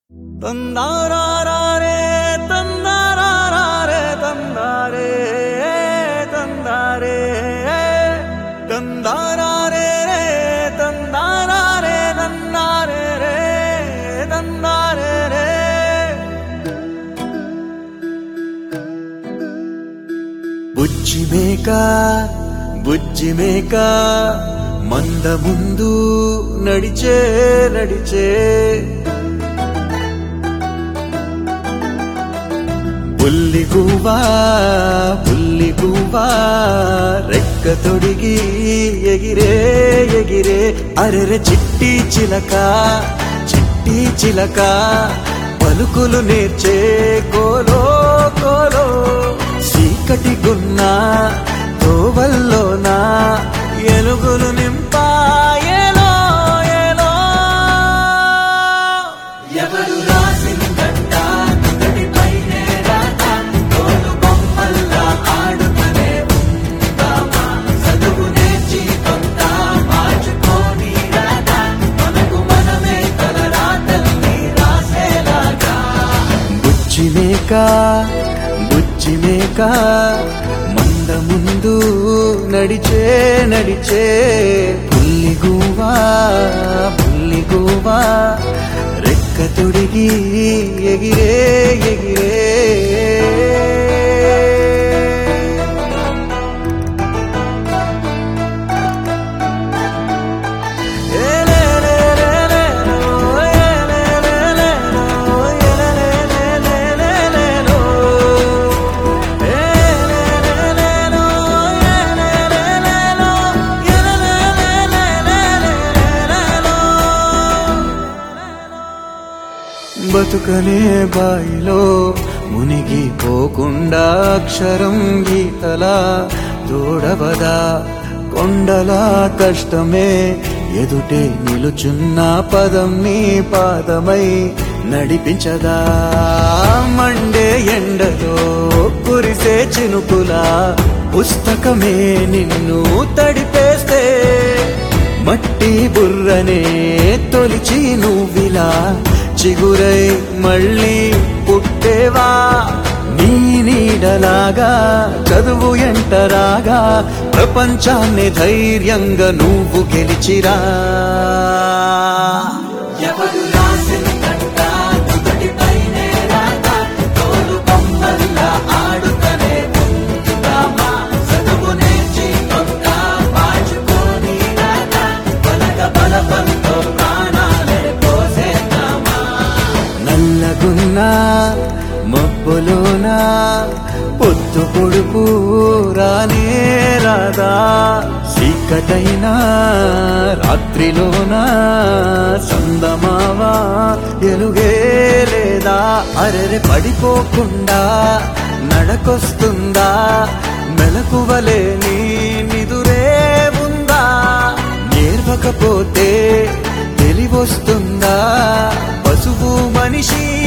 ತಂದಾರಾರೆ ತಂದಾರಾರೆ ತಂದಾರೆ ತಂದಾರೆ ತಂದಾರಾರೆ ತಂದಾರಾರೆ ತಂದಾರೆ ರೇ ತಂದಾರೆ ರೇ బుజ్జి మేక బుజ్జి మేక మంద ముందు నడిచే నడిచే బుల్లి గువ్వా బుల్లి గువ్వా రెక్క తొడిగి ఎగిరే ఎగిరే అరెరె చిట్టి చిలక చిట్టి చిలక పలుకులు నేర్చే కోలో కోలో చీకటి గున్న తోవల్లోనా ఎలుగులు నింపాయేలో ఏలో ఎవరు రాసిందంట నుదుటిపైనే రాత తోలు బొమ్మల్లా ఆడుతూనే ఉందామా చదువు నేర్చి కొంత మార్చుకోని రాత మనకు మనమే తల రాతల్ని రాసేలాగా బుజ్జి మేక బుజ్జి మేక మంద ముందు నడిచే నడిచే పుల్లి గువ్వా పుల్లి గువ్వా రెక్క తొడిగి ఎగిరే ఎగిరే బతుకనే బాయిలో మునిగిపోకుండా అక్షరం గీతలా తోడవదా కొండల కష్టమే ఎదుటే నిలుచున్న పదం నీ పాదమై నడిపించదా మండే ఎండలో కురిసే చినుకులా పుస్తకమే నిన్ను తడిపేస్తే మట్టి బుర్రనే తొలిచి నువ్విలా చిగురై మళ్ళీ పుట్టేవా నీ నీడలాగా చదువు ఎంటరాగా ప్రపంచాన్ని ధైర్యంగా నువ్వు గెలిచిరా ఎవరు రాసిందంట నుదుటిపైనే రాత తోలు బొమ్మల్లా ఆడుతనే ఉందామా చదువు నేర్చి కొంత మార్చుకోని రాత బలగ బలపంతో ప్రాణాలే పోసేద్దామా నల్లగున్నా మబ్బులోనా పొద్దు పొడుపు రానే రాదా చీకటైనా రాత్రిలోనా సందమావా ఎలుగే లేదా అరెరె పడిపోకుండా నడకొస్తుందా మెలకువలే నీ నిదురే ఉందా నేర్వకపోతే తెలివొస్తుందా పశువు మనిషి